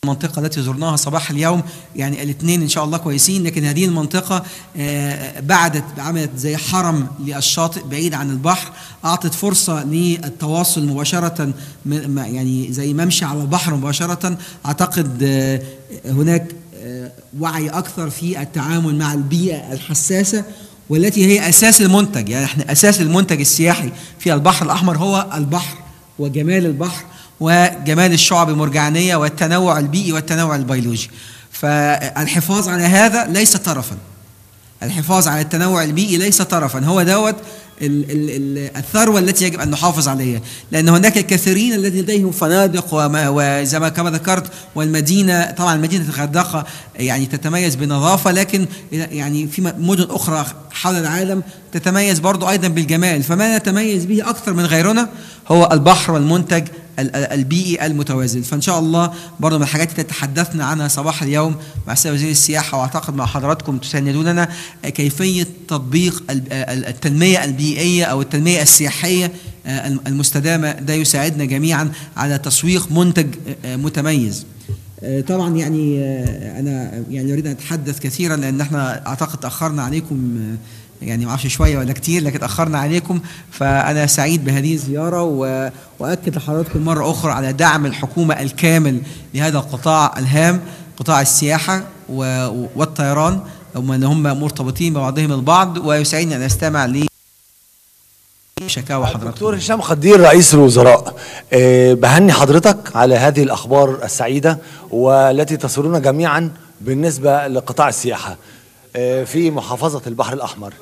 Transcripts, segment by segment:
المنطقة التي زرناها صباح اليوم يعني الاثنين إن شاء الله كويسين لكن هذه المنطقة آه، بعدت عملت زي حرم للشاطئ بعيد عن البحر أعطت فرصة للتواصل مباشرة م- م- يعني زي ممشى على البحر مباشرة أعتقد آه، هناك آه، وعي أكثر في التعامل مع البيئة الحساسة والتي هي أساس المنتج يعني احنا أساس المنتج السياحي في البحر الأحمر هو البحر وجمال البحر وجمال الشعب المرجانية والتنوع البيئي والتنوع البيولوجي فالحفاظ على هذا ليس طرفا الحفاظ على التنوع البيئي ليس طرفا هو دوت ال- ال- ال- الثروة التي يجب أن نحافظ عليها لأن هناك الكثيرين الذين لديهم فنادق وما- وزي ما كما ذكرت والمدينة طبعا مدينة الغردقة يعني تتميز بنظافة لكن يعني في مدن أخرى حول العالم تتميز برضو أيضا بالجمال فما نتميز به أكثر من غيرنا هو البحر والمنتج ال- ال- البيئي المتوازن فان شاء الله برضه من الحاجات اللي تحدثنا عنها صباح اليوم مع السيد وزير السياحه واعتقد مع حضراتكم تساندوننا كيفيه تطبيق ال- ال- التنميه البيئيه او التنميه السياحيه آه، الم- المستدامه ده يساعدنا جميعا على تسويق منتج آه، متميز آه، طبعا يعني آه، انا يعني اريد ان اتحدث كثيرا لان احنا اعتقد تاخرنا عليكم آه، يعني ما اعرفش شويه ولا كتير لكن اتاخرنا عليكم فانا سعيد بهذه الزياره و... واكد لحضراتكم مره اخرى على دعم الحكومه الكامل لهذا القطاع الهام قطاع السياحه و... والطيران هم ان هم مرتبطين ببعضهم البعض ويسعدني ان استمع ل شكاوى حضراتكم دكتور هشام خدير رئيس الوزراء آه، بهني حضرتك على هذه الأخبار السعيدة والتي تسرنا جميعا بالنسبة لقطاع السياحة آه، في محافظة البحر الأحمر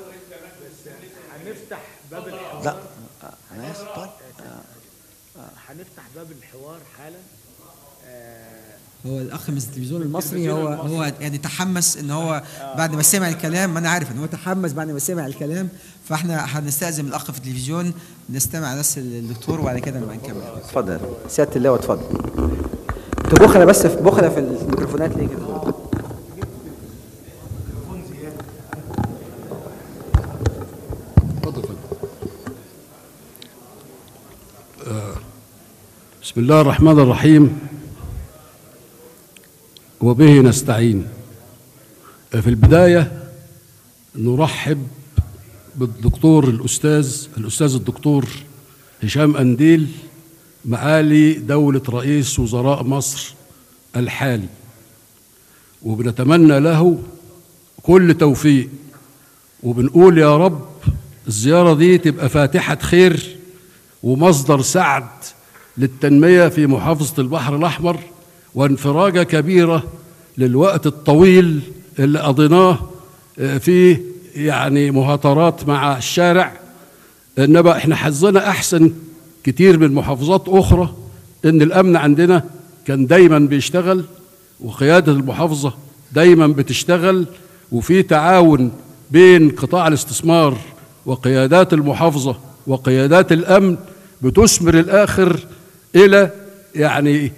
هنفتح باب الحوار لا أنا آسف طيب هنفتح باب الحوار حالا هو الاخ من التلفزيون المصري هو هو يعني تحمس ان هو بعد ما سمع الكلام ما انا عارف ان هو تحمس بعد ما سمع الكلام فاحنا هنستاذن من الاخ في التلفزيون نستمع بس للدكتور وبعد كده نبقى نكمل اتفضل سياده اللواء اتفضل انتوا بخله بس في بخله في الميكروفونات ليه كده بسم الله الرحمن الرحيم وبه نستعين في البداية نرحب بالدكتور الأستاذ الأستاذ الدكتور هشام أنديل معالي دولة رئيس وزراء مصر الحالي وبنتمنى له كل توفيق وبنقول يا رب الزيارة دي تبقى فاتحة خير ومصدر سعد للتنمية في محافظة البحر الأحمر وانفراجة كبيرة للوقت الطويل اللي قضيناه آه، في يعني مهاترات مع الشارع انما احنا حظنا احسن كتير من محافظات اخرى ان الامن عندنا كان دايما بيشتغل وقياده المحافظه دايما بتشتغل وفي تعاون بين قطاع الاستثمار وقيادات المحافظه وقيادات الامن بتثمر الاخر الى يعني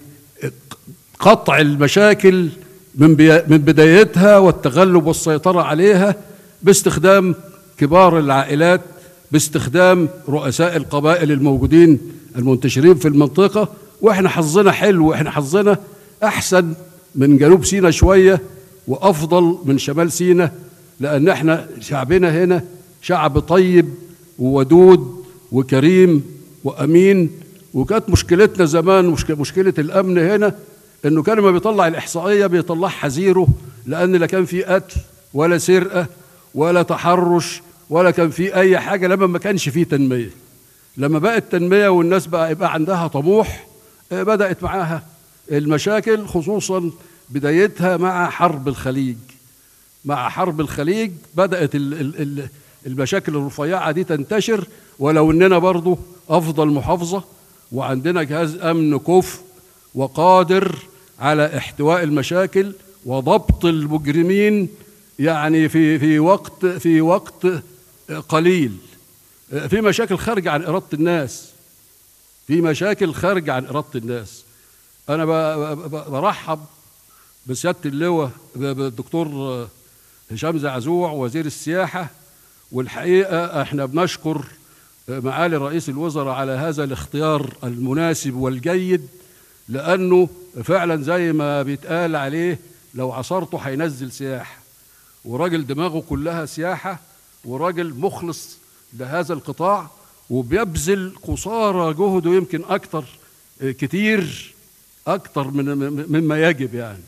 قطع المشاكل من بي- من بدايتها والتغلب والسيطره عليها باستخدام كبار العائلات باستخدام رؤساء القبائل الموجودين المنتشرين في المنطقه واحنا حظنا حلو واحنا حظنا احسن من جنوب سيناء شويه وافضل من شمال سيناء لان احنا شعبنا هنا شعب طيب وودود وكريم وامين وكانت مشكلتنا زمان مشك- مشكله الامن هنا انه كان ما بيطلع الاحصائيه بيطلعها زيرو لان لا كان في قتل ولا سرقه ولا تحرش ولا كان في اي حاجه لما ما كانش في تنميه لما بقت تنميه والناس بقى يبقى عندها طموح آه، بدات معاها المشاكل خصوصا بدايتها مع حرب الخليج مع حرب الخليج بدأت ال- ال- ال- المشاكل الرفيعة دي تنتشر ولو اننا برضو افضل محافظة وعندنا جهاز امن كفء وقادر على احتواء المشاكل وضبط المجرمين يعني في في وقت في وقت قليل في مشاكل خارجة عن إرادة الناس في مشاكل خارجة عن إرادة الناس أنا ب- ب- ب- برحب بسيادة اللواء ب- بالدكتور هشام زعزوع وزير السياحة والحقيقة احنا بنشكر معالي رئيس الوزراء على هذا الاختيار المناسب والجيد لأنه فعلا زي ما بيتقال عليه لو عصرته هينزل سياحه وراجل دماغه كلها سياحه وراجل مخلص لهذا القطاع وبيبذل قصارى جهده يمكن اكتر آه، كتير اكتر من مما يجب يعني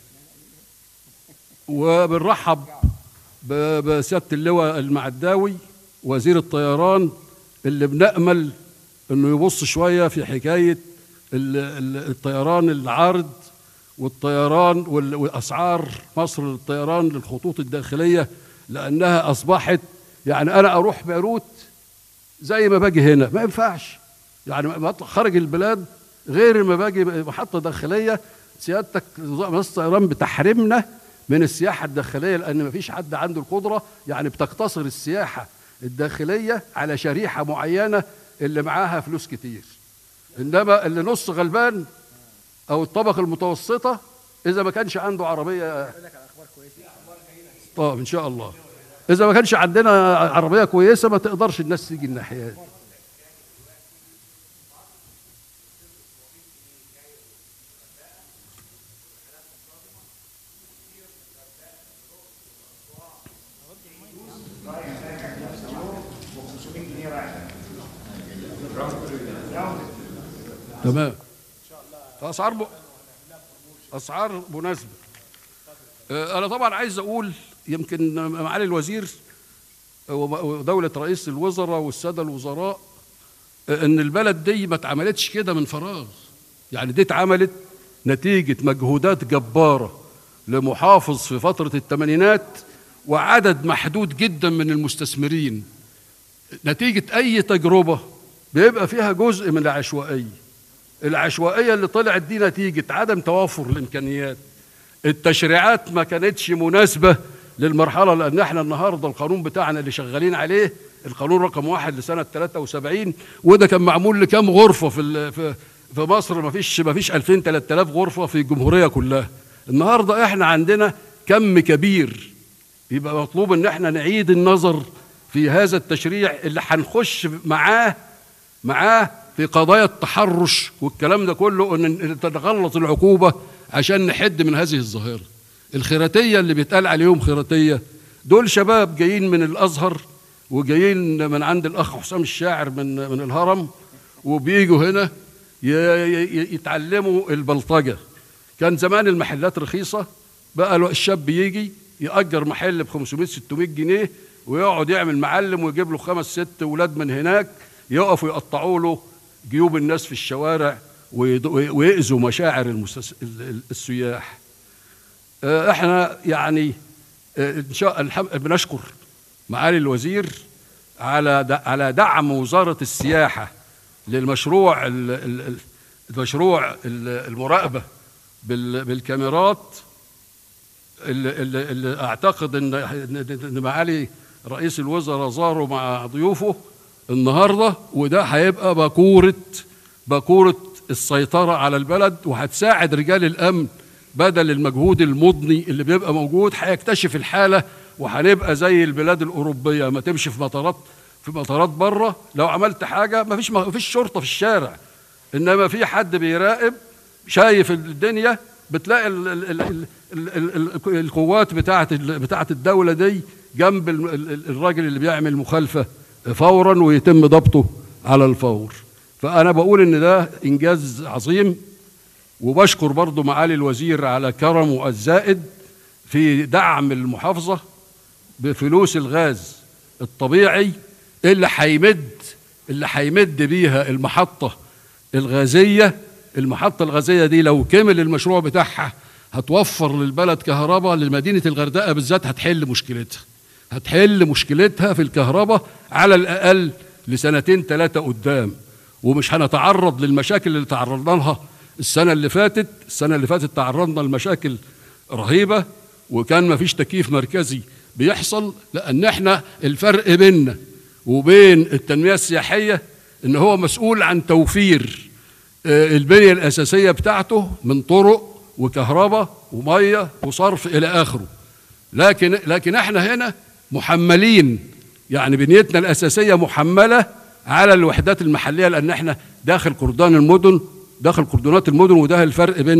وبنرحب ب- بسياده اللواء المعداوي وزير الطيران اللي بنامل انه يبص شويه في حكايه ال- ال- الطيران العارض والطيران وال- واسعار مصر للطيران للخطوط الداخليه لانها اصبحت يعني انا اروح بيروت زي ما باجي هنا ما ينفعش يعني ما اطلع خارج البلاد غير ما باجي محطه داخليه سيادتك مصر الطيران بتحرمنا من السياحه الداخليه لان ما فيش حد عنده القدره يعني بتقتصر السياحه الداخليه على شريحه معينه اللي معاها فلوس كتير انما اللي نص غلبان او الطبقه المتوسطه اذا ما كانش عنده عربيه طب ان شاء الله اذا ما كانش عندنا عربيه كويسه ما تقدرش الناس تيجي الناحيه دي تمام اسعار ب... اسعار مناسبه آه، انا طبعا عايز اقول يمكن معالي الوزير ودوله رئيس الوزراء والساده الوزراء آه، ان البلد دي ما اتعملتش كده من فراغ يعني دي اتعملت نتيجه مجهودات جباره لمحافظ في فتره الثمانينات وعدد محدود جدا من المستثمرين نتيجه اي تجربه بيبقى فيها جزء من العشوائيه العشوائيه اللي طلعت دي نتيجه عدم توافر الامكانيات التشريعات ما كانتش مناسبه للمرحله لان احنا النهارده القانون بتاعنا اللي شغالين عليه القانون رقم واحد لسنه 73 وده كان معمول لكام غرفه في ال- في في مصر ما فيش ما فيش 2000 3000 غرفه في الجمهوريه كلها النهارده احنا عندنا كم كبير يبقى مطلوب ان احنا نعيد النظر في هذا التشريع اللي هنخش معاه معاه في قضايا التحرش والكلام ده كله ان تتغلط العقوبه عشان نحد من هذه الظاهره الخيراتيه اللي بيتقال عليهم خيراتيه دول شباب جايين من الازهر وجايين من عند الاخ حسام الشاعر من من الهرم وبيجوا هنا ي- ي- يتعلموا البلطجه كان زمان المحلات رخيصه بقى له الشاب يجي يأجر محل ب 500 600 جنيه ويقعد يعمل معلم ويجيب له خمس ست ولاد من هناك يقفوا يقطعوا له جيوب الناس في الشوارع ويض- ويأذوا مشاعر المستس... ال- ال- السياح آه، احنا يعني آه، ان شاء الحم... بنشكر معالي الوزير على د... على دعم وزاره السياحه للمشروع ال... ال... ال- المشروع ال- المراقبه بال... بالكاميرات اللي, اللي, اللي اعتقد ان ان معالي رئيس الوزراء زاره مع ضيوفه النهارده وده هيبقى باكوره باكوره السيطره على البلد وهتساعد رجال الامن بدل المجهود المضني اللي بيبقى موجود هيكتشف الحاله وهنبقى زي البلاد الاوروبيه ما تمشي في مطارات في مطارات بره لو عملت حاجه ما فيش ما فيش شرطه في الشارع انما في حد بيراقب شايف الدنيا بتلاقي ال ال ال ال ال ال القوات بتاعه ال- بتاعه الدوله دي جنب ال- ال- الراجل اللي بيعمل مخالفه فورا ويتم ضبطه على الفور فانا بقول ان ده انجاز عظيم وبشكر برضو معالي الوزير على كرمه الزائد في دعم المحافظه بفلوس الغاز الطبيعي اللي هيمد اللي هيمد بيها المحطه الغازيه المحطه الغازيه دي لو كمل المشروع بتاعها هتوفر للبلد كهرباء لمدينه الغردقه بالذات هتحل مشكلتها هتحل مشكلتها في الكهرباء على الاقل لسنتين ثلاثه قدام ومش هنتعرض للمشاكل اللي تعرضنا لها السنه اللي فاتت السنه اللي فاتت تعرضنا لمشاكل رهيبه وكان ما فيش تكييف مركزي بيحصل لان احنا الفرق بيننا وبين التنميه السياحيه ان هو مسؤول عن توفير آه، البنيه الاساسيه بتاعته من طرق وكهرباء وميه وصرف الى اخره لكن لكن احنا هنا محملين يعني بنيتنا الاساسيه محمله على الوحدات المحليه لان احنا داخل كردان المدن داخل كردونات المدن وده الفرق بيننا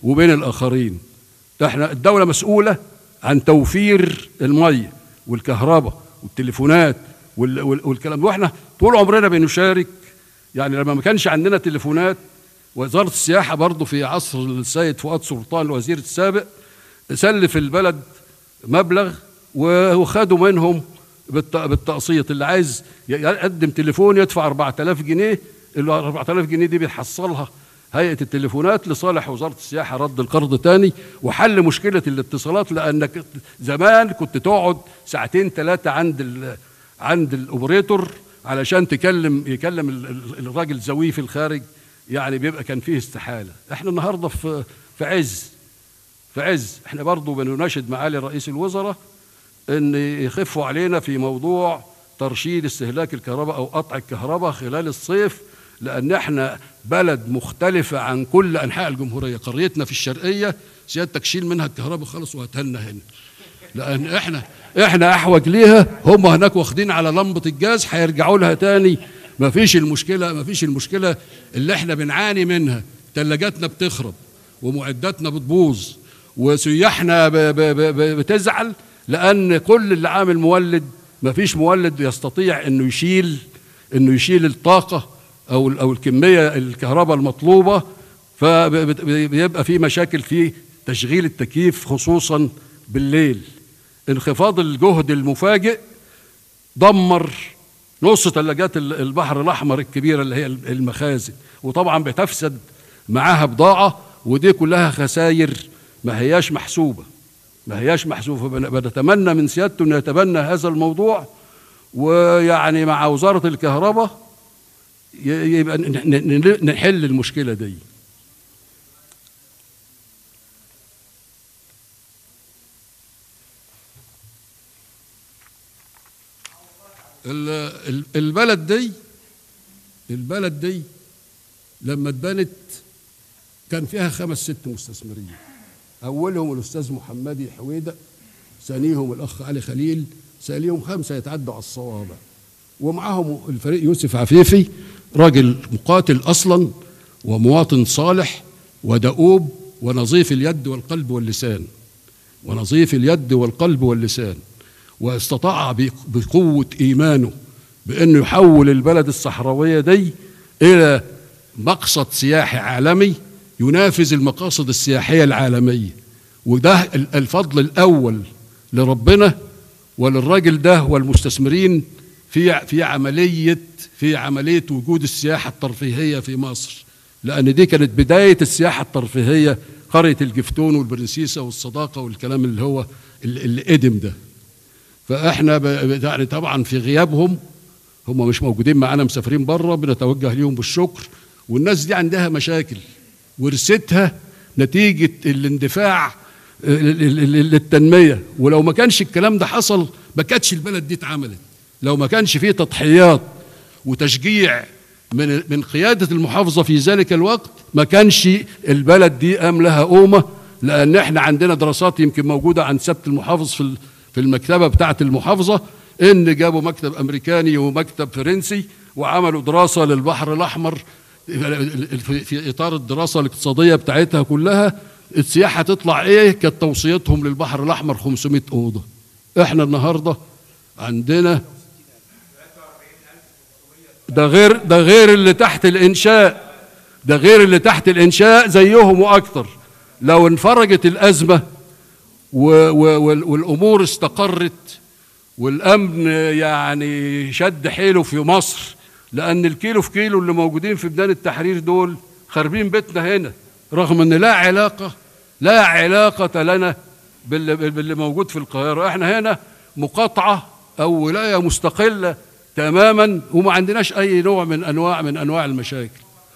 وبين الاخرين احنا الدوله مسؤوله عن توفير الميه والكهرباء والتليفونات وال وال والكلام ده. واحنا طول عمرنا بنشارك يعني لما ما كانش عندنا تليفونات وزاره السياحه برضه في عصر السيد فؤاد سلطان الوزير السابق سلف البلد مبلغ و- وخدوا منهم بالت- بالتقسيط اللي عايز ي- يقدم تليفون يدفع 4000 جنيه ال 4000 جنيه دي بيحصلها هيئه التليفونات لصالح وزاره السياحه رد القرض تاني وحل مشكله الاتصالات لانك زمان كنت تقعد ساعتين ثلاثه عند ال عند الاوبريتور علشان تكلم يكلم ال- ال- الراجل زويه في الخارج يعني بيبقى كان فيه استحاله احنا النهارده في في عز في عز احنا برضو بنناشد معالي رئيس الوزراء ان يخفوا علينا في موضوع ترشيد استهلاك الكهرباء او قطع الكهرباء خلال الصيف لان احنا بلد مختلفه عن كل انحاء الجمهوريه قريتنا في الشرقيه سيادتك شيل منها الكهرباء خالص وهاتها لنا هنا لان احنا احنا احوج ليها هم هناك واخدين على لمبه الجاز هيرجعوا لها تاني ما فيش المشكله ما فيش المشكله اللي احنا بنعاني منها ثلاجاتنا بتخرب ومعداتنا بتبوظ وسياحنا ب- ب- ب- ب- بتزعل لان كل اللي عامل مولد ما فيش مولد يستطيع انه يشيل انه يشيل الطاقه او ال- او الكميه الكهرباء المطلوبه فبيبقى في مشاكل في تشغيل التكييف خصوصا بالليل انخفاض الجهد المفاجئ دمر نص ثلاجات ال- البحر الاحمر الكبيره اللي هي المخازن وطبعا بتفسد معاها بضاعه ودي كلها خسائر ما هياش محسوبه ما هياش محسوبه بن- بنتمنى من سيادته انه يتبنى هذا الموضوع ويعني مع وزاره الكهرباء ي- يبقى ن- ن- ن- نحل المشكله دي ال- ال- البلد دي البلد دي لما اتبنت كان فيها خمس ست مستثمرين اولهم الاستاذ محمدي حويده ثانيهم الاخ علي خليل ثالثهم خمسه يتعدوا على الصوابع ومعاهم الفريق يوسف عفيفي راجل مقاتل اصلا ومواطن صالح ودؤوب ونظيف اليد والقلب واللسان ونظيف اليد والقلب واللسان واستطاع بق- بقوة إيمانه بأنه يحول البلد الصحراوية دي إلى مقصد سياحي عالمي ينافذ المقاصد السياحية العالمية وده ال- الفضل الأول لربنا وللراجل ده والمستثمرين في في عملية في عملية وجود السياحة الترفيهية في مصر لأن دي كانت بداية السياحة الترفيهية قرية الجفتون والبرنسيسة والصداقة والكلام اللي هو اللي اللي قدم ده فاحنا ب- ب- يعني طبعا في غيابهم هم مش موجودين معانا مسافرين بره بنتوجه ليهم بالشكر والناس دي عندها مشاكل ورثتها نتيجه الاندفاع ال- ال- ال- للتنميه ولو ما كانش الكلام ده حصل ما كانتش البلد دي اتعملت لو ما كانش فيه تضحيات وتشجيع من من قياده المحافظه في ذلك الوقت ما كانش البلد دي قام لها قومه لان احنا عندنا دراسات يمكن موجوده عن سياده المحافظ في ال- في المكتبه بتاعه المحافظه ان جابوا مكتب امريكاني ومكتب فرنسي وعملوا دراسه للبحر الاحمر في في اطار الدراسه الاقتصاديه بتاعتها كلها السياحه تطلع ايه كانت توصيتهم للبحر الاحمر 500 اوضه احنا النهارده عندنا ده غير ده غير اللي تحت الانشاء ده غير اللي تحت الانشاء زيهم واكتر لو انفرجت الازمه و و وال- والامور استقرت والامن يعني شد حيله في مصر لان الكيلو في كيلو اللي موجودين في ميدان التحرير دول خاربين بيتنا هنا رغم ان لا علاقه لا علاقه لنا باللي, باللي موجود في القاهره احنا هنا مقاطعه او ولايه مستقله تماما وما عندناش اي نوع من انواع من انواع المشاكل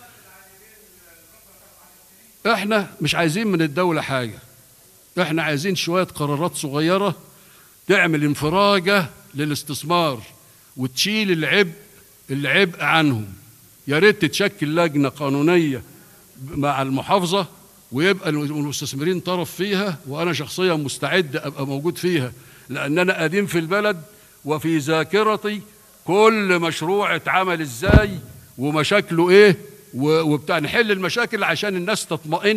احنا مش عايزين من الدوله حاجه احنا عايزين شويه قرارات صغيره تعمل انفراجه للاستثمار وتشيل العبء العبء عنهم يا ريت تتشكل لجنه قانونيه مع المحافظه ويبقى المستثمرين طرف فيها وانا شخصيا مستعد ابقى موجود فيها لان انا قديم في البلد وفي ذاكرتي كل مشروع اتعمل ازاي ومشاكله ايه و- وبتاع نحل المشاكل عشان الناس تطمئن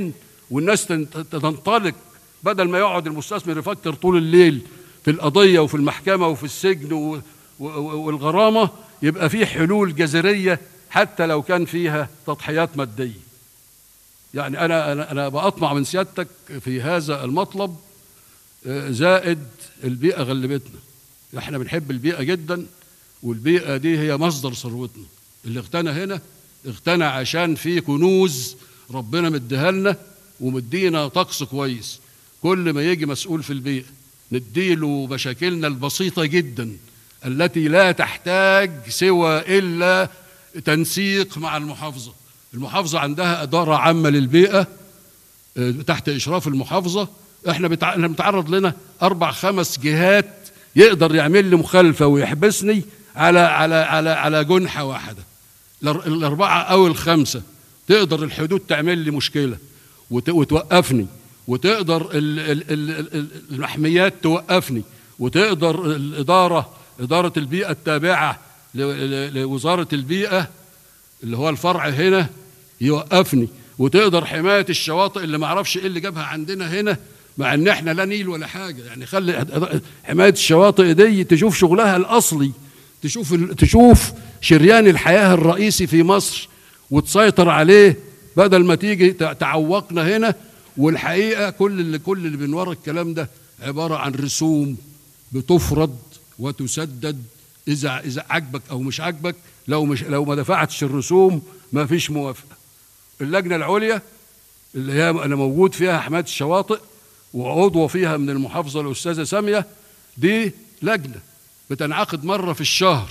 والناس تن- تنطلق بدل ما يقعد المستثمر يفكر طول الليل في القضيه وفي المحكمه وفي السجن و- و- و- والغرامه يبقى في حلول جذريه حتى لو كان فيها تضحيات ماديه يعني انا انا انا بأطمع من سيادتك في هذا المطلب آه، زائد البيئه غلبتنا احنا بنحب البيئه جدا والبيئه دي هي مصدر ثروتنا اللي اغتنى هنا اغتنى عشان في كنوز ربنا مديها لنا ومدينا طقس كويس كل ما يجي مسؤول في البيئه نديله مشاكلنا البسيطه جدا التي لا تحتاج سوى الا تنسيق مع المحافظه المحافظه عندها اداره عامه للبيئه آه، تحت اشراف المحافظه احنا بتع... احنا بنتعرض لنا اربع خمس جهات يقدر يعمل لي مخالفه ويحبسني على على على على جنحه واحده الأر- الاربعه او الخمسه تقدر الحدود تعمل لي مشكله وت... وتوقفني وتقدر ال... ال... ال... ال- المحميات توقفني وتقدر الاداره اداره البيئه التابعه ل... ل... لوزاره البيئه اللي هو الفرع هنا يوقفني وتقدر حمايه الشواطئ اللي ما اعرفش ايه اللي جابها عندنا هنا مع ان احنا لا نيل ولا حاجه يعني خلي حمايه الشواطئ دي تشوف شغلها الاصلي تشوف ال- تشوف شريان الحياه الرئيسي في مصر وتسيطر عليه بدل ما تيجي ت- تعوقنا هنا والحقيقه كل اللي كل اللي من ورا الكلام ده عباره عن رسوم بتفرض وتسدد اذا اذا عجبك او مش عجبك لو مش لو ما دفعتش الرسوم ما فيش موافقه اللجنه العليا اللي هي انا موجود فيها حمايه الشواطئ وعضو فيها من المحافظه الاستاذه ساميه دي لجنه بتنعقد مره في الشهر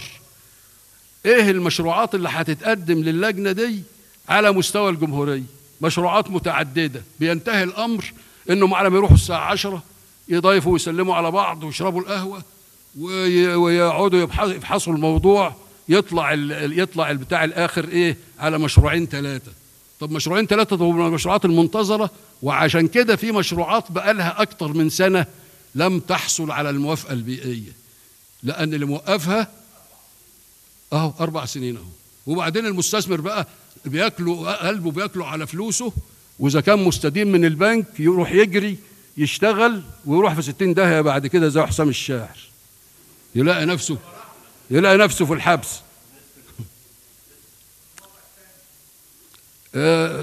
ايه المشروعات اللي هتتقدم للجنه دي على مستوى الجمهوريه مشروعات متعدده بينتهي الامر انهم على ما يروحوا الساعه 10 يضيفوا ويسلموا على بعض ويشربوا القهوه وي- ويقعدوا يبحث- يفحصوا الموضوع يطلع ال- ال- يطلع البتاع الاخر ايه على مشروعين ثلاثه طب مشروعين ثلاثه دول من المشروعات المنتظره وعشان كده في مشروعات بقالها اكتر من سنه لم تحصل على الموافقه البيئيه لان اللي موقفها اهو اربع سنين اهو وبعدين المستثمر بقى بياكلوا قلبه بياكلوا على فلوسه واذا كان مستدين من البنك يروح يجري يشتغل ويروح في 60 داهيه بعد كده زي حسام الشاعر يلاقي نفسه يلاقي نفسه في الحبس آه،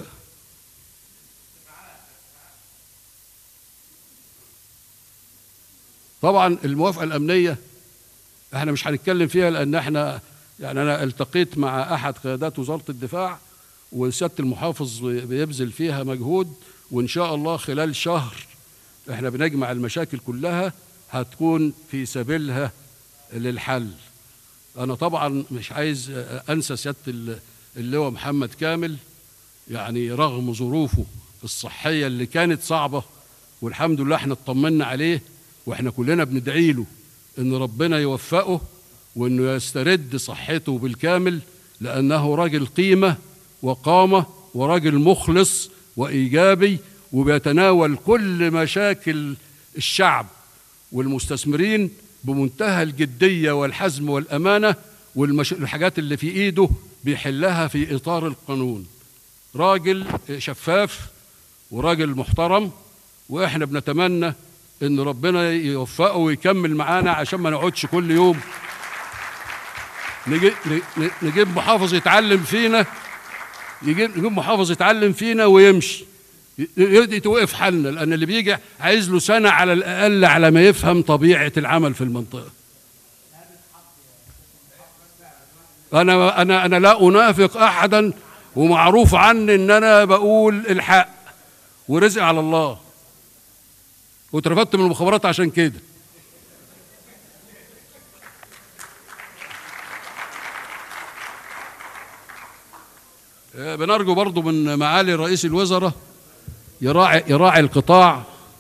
طبعا الموافقه الامنيه احنا مش هنتكلم فيها لان احنا يعني انا التقيت مع احد قيادات وزاره الدفاع وسياده المحافظ بيبذل فيها مجهود وان شاء الله خلال شهر احنا بنجمع المشاكل كلها هتكون في سبيلها للحل انا طبعا مش عايز انسى سياده ال- اللواء محمد كامل يعني رغم ظروفه الصحيه اللي كانت صعبه والحمد لله احنا اطمنا عليه واحنا كلنا بندعي له ان ربنا يوفقه وانه يسترد صحته بالكامل لانه راجل قيمه وقامه وراجل مخلص وايجابي وبيتناول كل مشاكل الشعب والمستثمرين بمنتهى الجديه والحزم والامانه والحاجات اللي في ايده بيحلها في اطار القانون راجل شفاف وراجل محترم واحنا بنتمنى ان ربنا يوفقه ويكمل معانا عشان ما نقعدش كل يوم نجي- ن- نجيب محافظ يتعلم فينا يجيب نجيب محافظ يتعلم فينا ويمشي ي- ي- يتوقف حالنا لان اللي بيجي عايز له سنه على الاقل على ما يفهم طبيعه العمل في المنطقه انا انا انا لا انافق احدا ومعروف عني ان انا بقول الحق ورزق على الله واترفدت من المخابرات عشان كده آه، بنرجو برضو من معالي رئيس الوزراء يراعي يراعي القطاع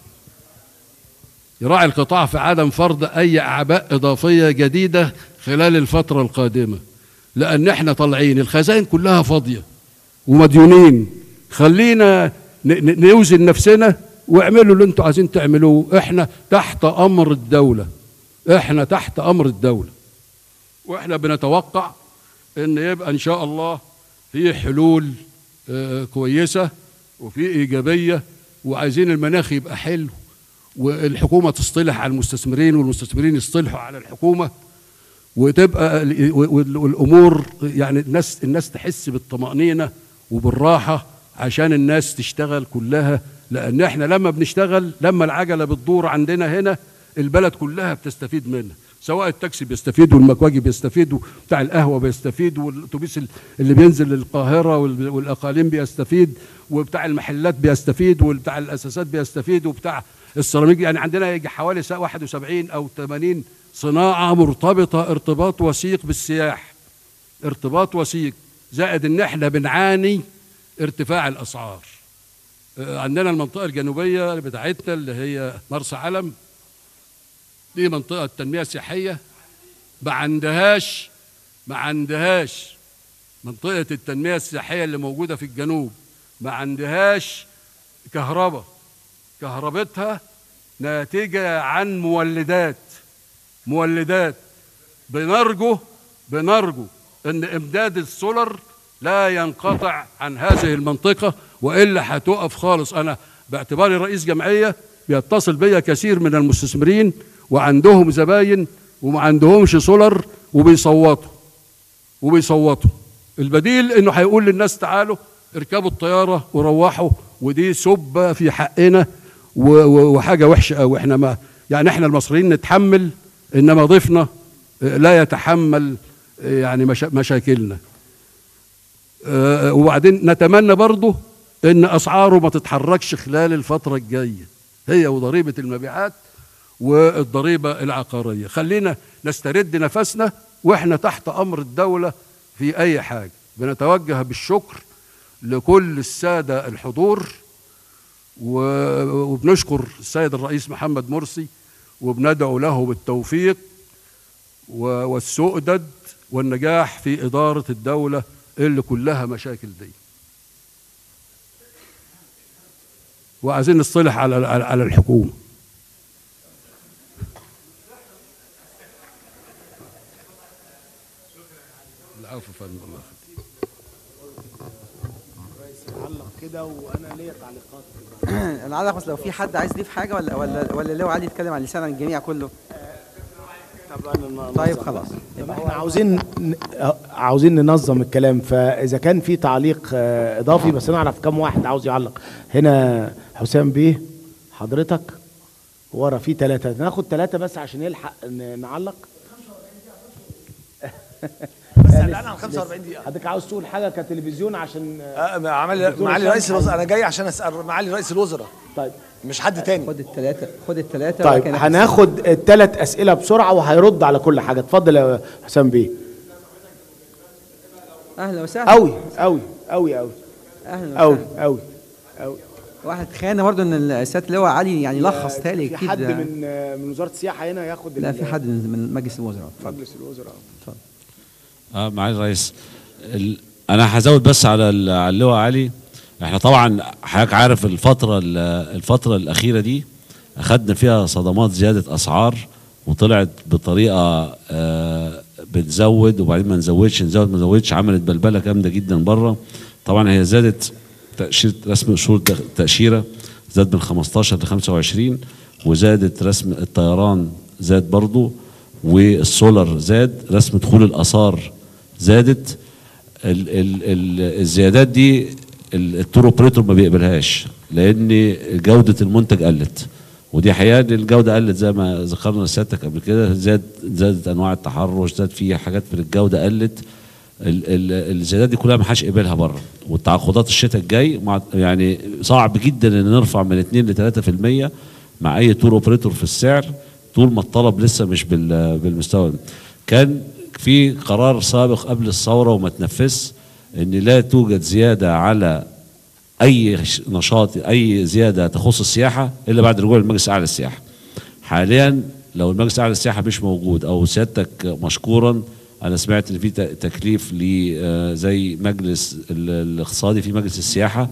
يراعي القطاع في عدم فرض اي اعباء اضافيه جديده خلال الفتره القادمه لان احنا طالعين الخزائن كلها فاضيه ومديونين خلينا ن- ن- نوزن نفسنا واعملوا اللي انتوا عايزين تعملوه احنا تحت امر الدوله احنا تحت امر الدوله واحنا بنتوقع ان يبقى ان شاء الله في حلول آه، كويسه وفي ايجابيه وعايزين المناخ يبقى حلو والحكومه تصطلح على المستثمرين والمستثمرين يصطلحوا على الحكومه وتبقى ال- وال- والامور يعني الناس الناس تحس بالطمانينه وبالراحه عشان الناس تشتغل كلها لان احنا لما بنشتغل لما العجله بتدور عندنا هنا البلد كلها بتستفيد منها سواء التاكسي بيستفيد والمكواجي بيستفيد وبتاع القهوه بيستفيد والاتوبيس ال- اللي بينزل للقاهره وال- والاقاليم بيستفيد وبتاع المحلات بيستفيد وبتاع الاساسات بيستفيد وبتاع السيراميك يعني عندنا يجي حوالي سا- 71 او 80 صناعه مرتبطه ارتباط وثيق بالسياح ارتباط وثيق زائد ان احنا بنعاني ارتفاع الاسعار آه، عندنا المنطقه الجنوبيه بتاعتنا اللي هي مرسى علم دي منطقه تنميه سياحيه ما عندهاش ما عندهاش منطقه التنميه السياحيه اللي موجوده في الجنوب ما عندهاش كهرباء كهربتها ناتجه عن مولدات مولدات بنرجو بنرجو ان امداد السولر لا ينقطع عن هذه المنطقه والا هتقف خالص انا باعتباري رئيس جمعيه بيتصل بيا كثير من المستثمرين وعندهم زباين وما عندهمش سولر وبيصوتوا وبيصوتوا البديل انه هيقول للناس تعالوا اركبوا الطياره وروحوا ودي سبه في حقنا و- و- وحاجه وحشه قوي احنا ما يعني احنا المصريين نتحمل انما ضيفنا آه، لا يتحمل آه، يعني مشا- مشاكلنا آه، وبعدين نتمنى برضه ان اسعاره ما تتحركش خلال الفتره الجايه هي وضريبه المبيعات والضريبه العقاريه خلينا نسترد نفسنا واحنا تحت امر الدوله في اي حاجه بنتوجه بالشكر لكل الساده الحضور و- وبنشكر السيد الرئيس محمد مرسي وبندعو له بالتوفيق و- والسؤدد والنجاح في إدارة الدولة اللي كلها مشاكل دي وعايزين نصطلح على على على الحكومة العفو يا فندم الله يخليك. علق كده وانا ليا تعليقات انا عايز بس لو في حد عايز يضيف حاجه ولا ولا ولا لو علي يتكلم عن لسان الجميع كله طب انا طيب خلاص طب احنا عاوزين ن- عاوزين ننظم الكلام فاذا كان في تعليق آه، اضافي بس نعرف كم واحد عاوز يعلق هنا حسام بيه حضرتك ورا في ثلاثة ناخد ثلاثة بس عشان يلحق ن- نعلق بس اعلان عن 45 دقيقه حضرتك عاوز تقول حاجة كتلفزيون عشان آه، آه، معالي دكتور معالي هشام رئيس الوزراء انا جاي عشان اسال معالي رئيس الوزراء طيب مش حد تاني خد الثلاثه خد الثلاثه طيب هناخد الثلاث أسئلة بسرعة وهيرد على كل حاجة اتفضل يا حسام بيه اهلا وسهلا قوي قوي قوي قوي اهلا قوي وسهلا قوي قوي واحد خانه برضه ان السياده اللواء علي يعني لخص تالي في اكيد حد من من وزاره السياحه هنا ياخد لا ال- في حد من من مجلس الوزراء اتفضل مجلس الوزراء اه معالي الرئيس ال... انا هزود بس على ال- على اللواء علي احنا طبعا حضرتك عارف الفتره ال- الفتره الاخيره دي اخذنا فيها صدمات زياده اسعار وطلعت بطريقه آه بتزود وبعدين ما نزودش نزود ما نزودش عملت بلبله جامده جدا بره طبعا هي زادت تاشيره رسم اصول التاشيره زاد من 15 ل 25 وزادت رسم الطيران زاد برضو والسولر زاد رسم دخول الاثار زادت ال ال ال الزيادات دي ال- التور اوبريتور ما بيقبلهاش لان جوده المنتج قلت ودي حقيقه ان الجوده قلت زي ما ذكرنا سيادتك قبل كده زاد زادت انواع التحرش زاد في حاجات في الجوده قلت ال- ال- الزيادات دي كلها ما حدش قبلها بره والتعاقدات الشتاء الجاي مع يعني صعب جدا ان نرفع من 2 ل 3% مع اي تور اوبريتور في السعر طول ما الطلب لسه مش بال- بالمستوى ده. كان في قرار سابق قبل الثوره وما تنفذش ان لا توجد زياده على اي ش- نشاط اي زياده تخص السياحه الا بعد رجوع المجلس الاعلى للسياحه. حاليا لو المجلس الاعلى للسياحه مش موجود او سيادتك مشكورا انا سمعت ان في ت- تكليف ل آه، زي مجلس ال- الاقتصادي في مجلس السياحه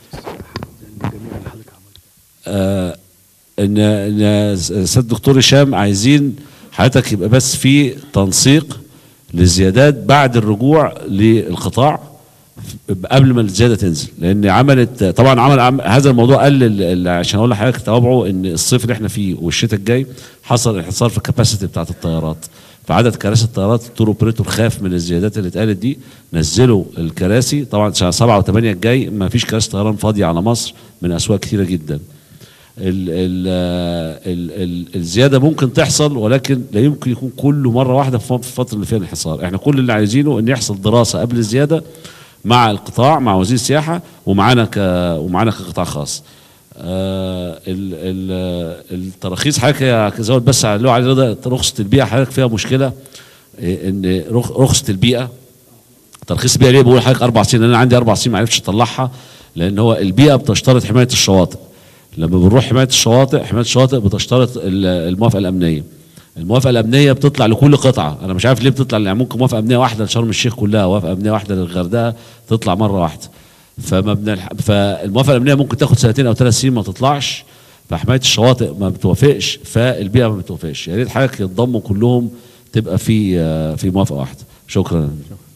آه، ان ان سيد الدكتور هشام عايزين حضرتك يبقى بس في تنسيق للزيادات بعد الرجوع للقطاع قبل ما الزياده تنزل لان عملت طبعا عمل عم هذا الموضوع قل ال- ال- عشان اقول لحضرتك توابعه ان الصيف اللي احنا فيه والشتاء الجاي حصل انحصار في الكباسيتي بتاعت الطيارات فعدد كراسي الطيارات التور اوبريتور خاف من الزيادات اللي اتقالت دي نزلوا الكراسي طبعا شهر 7 و8 الجاي ما فيش كراسي طيران فاضيه على مصر من اسواق كثيره جدا ال ال ال ال الزياده ممكن تحصل ولكن لا يمكن يكون كله مره واحده في الفتره اللي فيها الانحصار احنا كل اللي عايزينه ان يحصل دراسه قبل الزياده مع القطاع مع وزير السياحه ومعانا ك ومعانا كقطاع خاص آه ال ال التراخيص حضرتك يا زود بس على اللي هو علي رضا رخصه البيئه حضرتك فيها مشكله إيه، ان رخ- رخصه البيئه ترخيص البيئه ليه بقول لحضرتك اربع سنين انا عندي اربع سنين ما عرفتش اطلعها لان هو البيئه بتشترط حمايه الشواطئ لما بنروح حمايه الشواطئ حمايه الشواطئ بتشترط ال- الموافقه الامنيه الموافقه الامنيه بتطلع لكل قطعه انا مش عارف ليه بتطلع يعني ممكن موافقه امنيه واحده لشرم الشيخ كلها موافقه امنيه واحده للغردقه تطلع مره واحده فما بنلح... فالموافقه الامنيه ممكن تاخد سنتين او ثلاث سنين ما تطلعش فحمايه الشواطئ ما بتوافقش فالبيئه ما بتوافقش يا ريت حضرتك يتضموا كلهم تبقى في آه، في موافقه واحده شكرا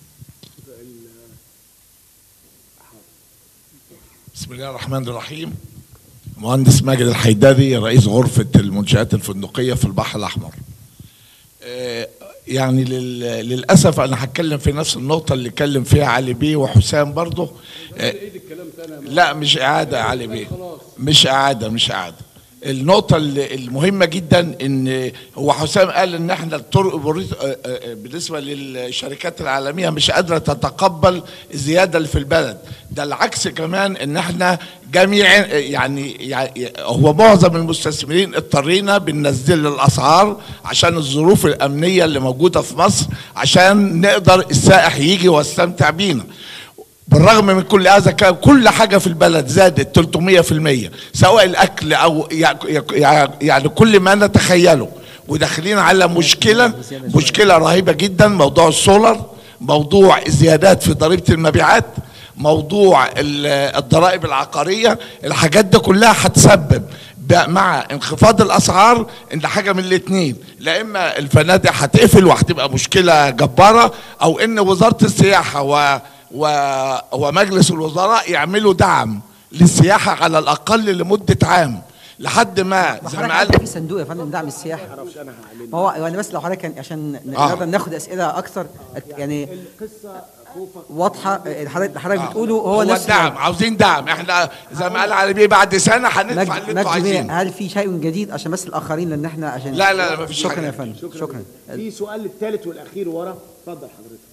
بسم الله الرحمن الرحيم مهندس ماجد الحيدري رئيس غرفة المنشآت الفندقية في البحر الأحمر آه، يعني لل- للأسف أنا هتكلم في نفس النقطة اللي اتكلم فيها علي بيه وحسام برضه آه، لا مش إعادة يا علي بيه مش إعادة مش إعادة النقطة اللي- المهمة جدا ان هو حسام قال ان احنا الطرق بريط- آه، آه، بالنسبة للشركات العالمية مش قادرة تتقبل الزيادة اللي في البلد ده العكس كمان ان احنا جميع يعني, يعني هو معظم المستثمرين اضطرينا بننزل الاسعار عشان الظروف الامنية اللي موجودة في مصر عشان نقدر السائح يجي ويستمتع بينا بالرغم من كل هذا كان كل حاجة في البلد زادت 300% سواء الأكل أو يع- يعني كل ما نتخيله وداخلين على مشكلة مشكلة رهيبة جدا موضوع السولر موضوع الزيادات في ضريبة المبيعات موضوع ال- الضرائب العقارية الحاجات دي كلها هتسبب ب- مع انخفاض الاسعار ان حاجه من الاثنين لا اما الفنادق هتقفل وهتبقى مشكله جباره او ان وزاره السياحه و و ومجلس الوزراء يعملوا دعم للسياحه على الاقل لمده عام لحد ما زي ما حضرتك قال في صندوق يا فندم دعم السياحه ما هو انا بس لو حضرتك كان- عشان آه. نقدر ناخد اسئله اكثر يعني واضحه اللي حضرتك حضرتك بتقوله هو هو نفس الدعم عاوزين دعم احنا زي ما قال علي بيه بعد سنه هندفع مجد اللي انتوا مجد عايزينه بيه، هل في شيء جديد عشان بس الاخرين لان احنا عشان لا، لا، لا، مفيش شكرا حاجة. يا فندم شكرا في سؤال الثالث والاخير ورا اتفضل حضرتك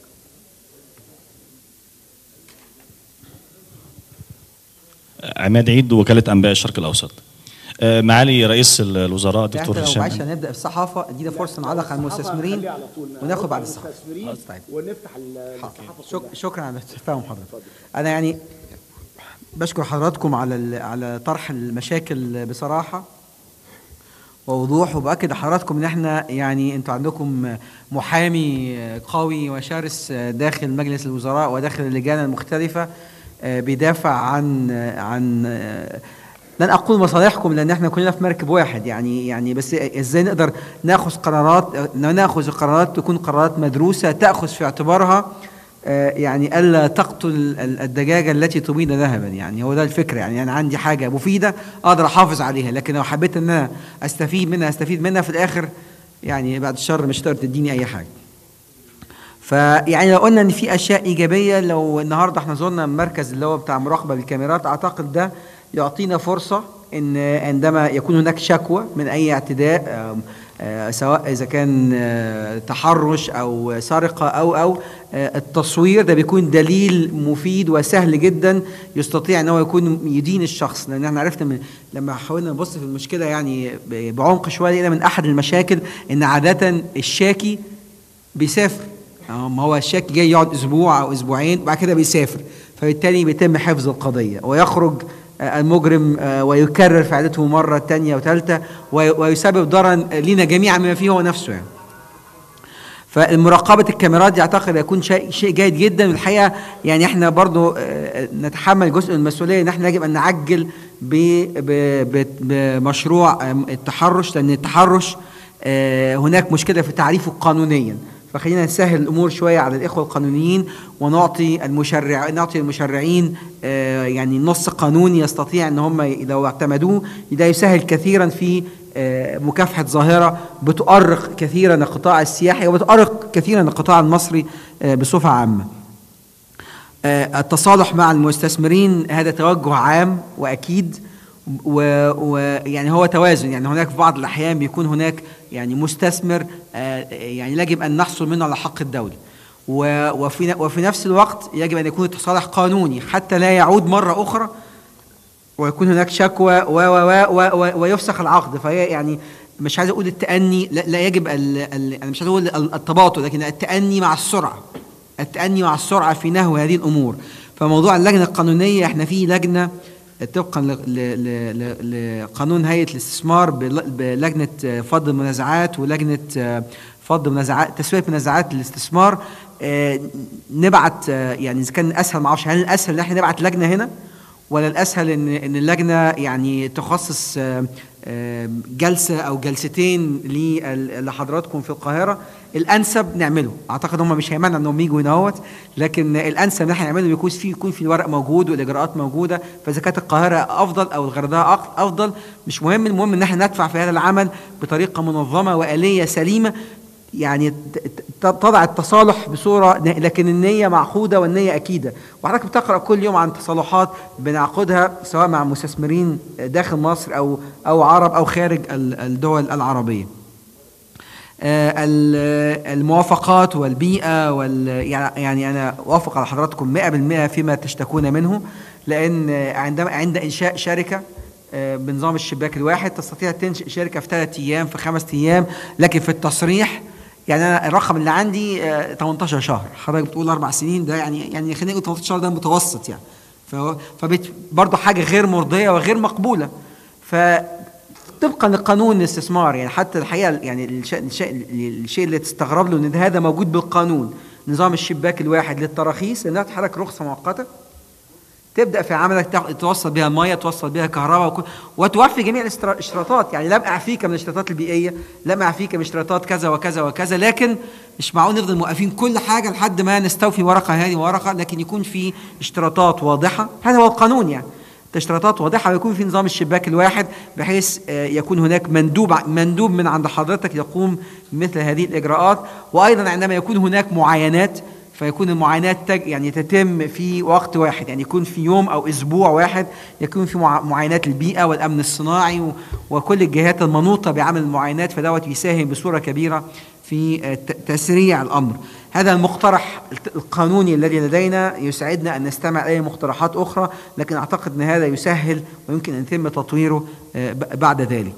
عماد عيد وكالة أنباء الشرق الأوسط آه، معالي رئيس الوزراء احنا دكتور لو هشام معلش هنبدا في الصحافه ادينا فرصه نعلق على المستثمرين خليها على طول. وناخد بعد نرد الصحافه المستثمرين خلاص، طيب ونفتح ال- الصحافه شك شكرا على تفاهم حضرتك انا يعني بشكر حضراتكم على ال- على طرح المشاكل بصراحه ووضوح وباكد لحضراتكم ان احنا يعني انتوا عندكم محامي قوي وشرس داخل مجلس الوزراء وداخل اللجان المختلفه آه، بيدافع عن عن آه، لن اقول مصالحكم لان احنا كلنا في مركب واحد يعني يعني بس ازاي نقدر ناخذ قرارات ناخذ القرارات تكون قرارات مدروسه تاخذ في اعتبارها آه، يعني الا تقتل ال- الدجاجه التي تبيض ذهبا يعني هو ده الفكره يعني انا عندي حاجه مفيده اقدر احافظ عليها لكن لو حبيت ان انا استفيد منها استفيد منها في الاخر يعني بعد الشر مش هتقدر تديني اي حاجه فيعني لو قلنا ان في اشياء ايجابيه لو النهارده احنا زرنا المركز اللي هو بتاع مراقبه بالكاميرات اعتقد ده يعطينا فرصه ان عندما يكون هناك شكوى من اي اعتداء آم، آه، سواء اذا كان آه، تحرش او سرقه او او آه، التصوير ده بيكون دليل مفيد وسهل جدا يستطيع ان هو يكون يدين الشخص لان احنا عرفنا من لما حاولنا نبص في المشكله يعني ب- بعمق شويه لقينا من احد المشاكل ان عاده الشاكي بيسافر آه، ما هو الشاكي جاي يقعد اسبوع او اسبوعين وبعد كده بيسافر فبالتالي بيتم حفظ القضيه ويخرج آه، المجرم آه، ويكرر فعلته مره ثانيه وثالثه وي- ويسبب ضررا لنا جميعا بما فيه هو نفسه يعني فالمراقبة الكاميرات دي اعتقد هيكون شيء شيء جيد جدا والحقيقه يعني احنا برضو آه، نتحمل جزء من المسؤوليه ان احنا يجب ان نعجل ب- ب- ب- بمشروع آه، التحرش لان التحرش آه، هناك مشكله في تعريفه قانونيا فخلينا نسهل الامور شويه على الاخوه القانونيين ونعطي المشرع نعطي المشرعين آه، يعني نص قانوني يستطيع ان هم ي- لو اعتمدوه ده يسهل كثيرا في آه، مكافحه ظاهره بتؤرق كثيرا القطاع السياحي وبتؤرق كثيرا القطاع المصري آه، بصفه عامه. آه، التصالح مع المستثمرين هذا توجه عام واكيد ويعني هو توازن يعني هناك في بعض الاحيان بيكون هناك يعني مستثمر آه، يعني يجب ان نحصل منه على حق الدوله و- وفي وفي نفس الوقت يجب ان يكون التصالح قانوني حتى لا يعود مره اخرى ويكون هناك شكوى و و و و و ويفسخ العقد فهي يعني مش عايز اقول التأني لا, لا يجب ال ال انا مش عايز اقول ال- التباطؤ لكن التأني مع السرعه التأني مع السرعه في نهو هذه الامور فموضوع اللجنه القانونيه احنا في لجنه طبقا ل- ل- ل- ل- لقانون هيئه الاستثمار بل- بلجنه فض المنازعات ولجنه فض منازعات تسويه منازعات الاستثمار آه، نبعت آه، يعني اذا كان اسهل ما اعرفش هل الاسهل ان احنا نبعت لجنه هنا ولا الاسهل ان ان اللجنه يعني تخصص آه، آه، جلسه او جلستين لل- لحضراتكم في القاهره الانسب نعمله اعتقد هم مش هيمنع انهم يجوا هنا اهوت لكن الانسب ان احنا نعمله يكون في يكون في الورق موجود والاجراءات موجوده فاذا كانت القاهره افضل او الغردقه أق- افضل مش مهم المهم ان احنا ندفع في هذا العمل بطريقه منظمه واليه سليمه يعني ت- ت- تضع التصالح بصوره لكن النيه معقوده والنيه اكيده وحضرتك بتقرا كل يوم عن تصالحات بنعقدها سواء مع مستثمرين داخل مصر او او عرب او خارج ال- الدول العربيه آه، ال- الموافقات والبيئة وال يعني يعني أنا أوافق على حضراتكم 100% فيما تشتكون منه لأن عندما عند إنشاء شركة آه، بنظام الشباك الواحد تستطيع تنشئ شركة في ثلاثة أيام في خمسة أيام لكن في التصريح يعني أنا الرقم اللي عندي آه، 18 شهر حضرتك بتقول أربع سنين ده يعني يعني خلينا نقول 18 شهر ده متوسط يعني فهو فبت برضه حاجة غير مرضية وغير مقبولة ف طبقا لقانون الاستثمار يعني حتى الحقيقه يعني الشيء, الشيء, الشيء اللي تستغرب له ان هذا موجود بالقانون نظام الشباك الواحد للتراخيص انها تحرك رخصه مؤقته تبدا في عملك تاخ- توصل بها الميه توصل بها كهرباء وكل- وتوفي جميع الاسترا- الاشتراطات يعني لم اعفيك من الاشتراطات البيئيه لم اعفيك من اشتراطات كذا وكذا وكذا لكن مش معقول نفضل موقفين كل حاجه لحد ما نستوفي ورقه هذه ورقه لكن يكون في اشتراطات واضحه هذا هو القانون يعني اشتراطات واضحه ويكون في نظام الشباك الواحد بحيث آه، يكون هناك مندوب ع- مندوب من عند حضرتك يقوم بمثل هذه الاجراءات وايضا عندما يكون هناك معاينات فيكون المعاينات تج يعني تتم في وقت واحد يعني يكون في يوم او اسبوع واحد يكون في مع- معاينات البيئه والامن الصناعي و- وكل الجهات المنوطه بعمل المعاينات فدوت يساهم بصوره كبيره في آه، ت- تسريع الامر هذا المقترح الت- القانوني الذي لدينا يساعدنا ان نستمع الى مقترحات اخرى لكن اعتقد ان هذا يسهل ويمكن ان يتم تطويره آه، ب- بعد ذلك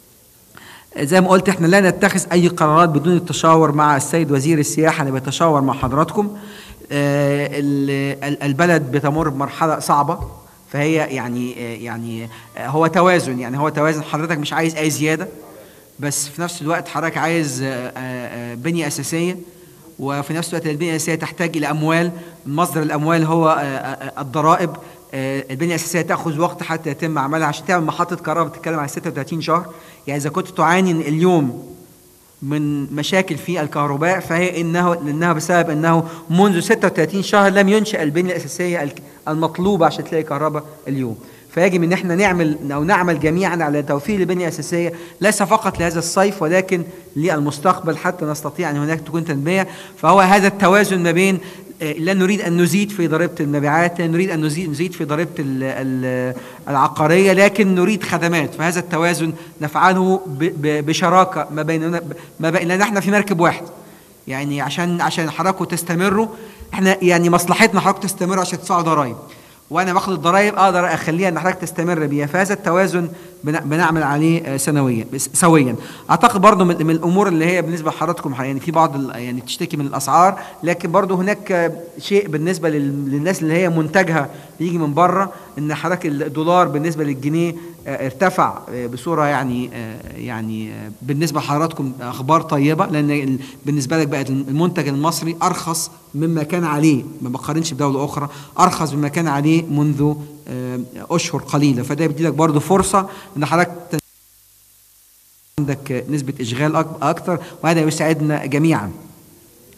زي ما قلت احنا لا نتخذ اي قرارات بدون التشاور مع السيد وزير السياحه اللي بيتشاور مع حضراتكم آه، ال- ال- البلد بتمر بمرحله صعبه فهي يعني آه، يعني آه، هو توازن يعني هو توازن حضرتك مش عايز اي زياده بس في نفس الوقت حضرتك عايز آه، آه، آه، بنيه اساسيه وفي نفس الوقت البنيه الاساسيه تحتاج الى اموال مصدر الاموال هو آه، آه، الضرائب آه، البنيه الاساسيه تاخذ وقت حتى يتم عملها عشان تعمل محطه كهرباء بتتكلم عن 36 شهر يعني اذا كنت تعاني اليوم من مشاكل في الكهرباء فهي انه لانها بسبب انه منذ 36 شهر لم ينشا البنيه الاساسيه الك- المطلوبه عشان تلاقي كهرباء اليوم فيجب ان احنا نعمل او نعمل جميعا على توفير البنيه الاساسيه ليس فقط لهذا الصيف ولكن للمستقبل حتى نستطيع ان هناك تكون تنميه فهو هذا التوازن ما بين آه، لا نريد ان نزيد في ضريبه المبيعات لا نريد ان نزيد نزيد في ضريبه ال- ال- العقاريه لكن نريد خدمات فهذا التوازن نفعله ب- ب- بشراكه ما بيننا ما بين لان احنا في مركب واحد يعني عشان عشان حضراتكم تستمروا احنا يعني مصلحتنا حضراتكم تستمروا عشان تدفعوا ضرائب وانا باخد الضرائب اقدر اخليها ان حضرتك تستمر بيها فهذا التوازن بن- بنعمل عليه آه، سنويا بس- سويا اعتقد برضو من من الامور اللي هي بالنسبه لحضراتكم يعني في بعض ال- يعني تشتكي من الاسعار لكن برضو هناك آه، شيء بالنسبه لل- للناس اللي هي منتجها بيجي من بره ان حضرتك الدولار بالنسبه للجنيه آه، ارتفع آه، بصوره يعني آه، يعني آه، بالنسبه لحضراتكم اخبار طيبه لان ال- بالنسبه لك بقت المنتج المصري ارخص مما كان عليه ما بقارنش بدوله اخرى ارخص مما كان عليه منذ آه، اشهر قليله فده بيدي لك برضه فرصه ان حضرتك تن- عندك نسبه اشغال أك- اكتر وهذا يساعدنا جميعا